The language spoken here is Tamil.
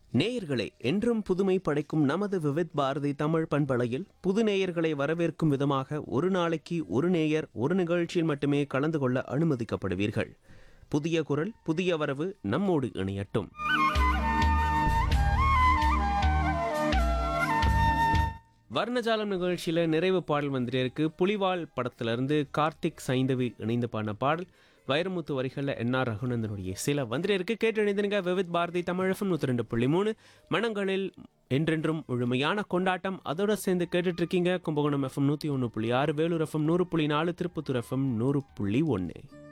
நேயர்களே என்றும் புதுமை படைக்கும் நமது விவித் பாரதி தமிழ் பண்பலையில் புது நேயர்களை வரவேற்கும் விதமாக ஒரு நாளைக்கு ஒரு நேயர் ஒரு நிகழ்ச்சியில் மட்டுமே கலந்து கொள்ள அனுமதிக்கப்படுவீர்கள் புதிய குரல் புதிய வரவு நம்மோடு இணையட்டும் வர்ணஜாலம் நிகழ்ச்சியில நிறைவு பாடல் வந்துட்டே இருக்கு புலிவால் படத்துல இருந்து கார்த்திக் சைந்தவி இணைந்து பாடின பாடல் வைரமுத்து வரிகளில் என்ஆர் ரகுநந்தனுடைய சில வந்துட்டே இருக்கு கேட்டு இணைந்தனுங்க விவித் பாரதி தமிழகம் நூற்றி ரெண்டு புள்ளி மூணு மனங்களில் என்றென்றும் முழுமையான கொண்டாட்டம் அதோட சேர்ந்து கேட்டுட்டு இருக்கீங்க கும்பகோணம் எஃப்எம் நூற்றி ஒன்று புள்ளி ஆறு வேலூர் எஃப்எம் நூறு புள்ளி நாலு திருப்பத்தூர் எஃப்எம் நூறு புள்ளி ஒன்று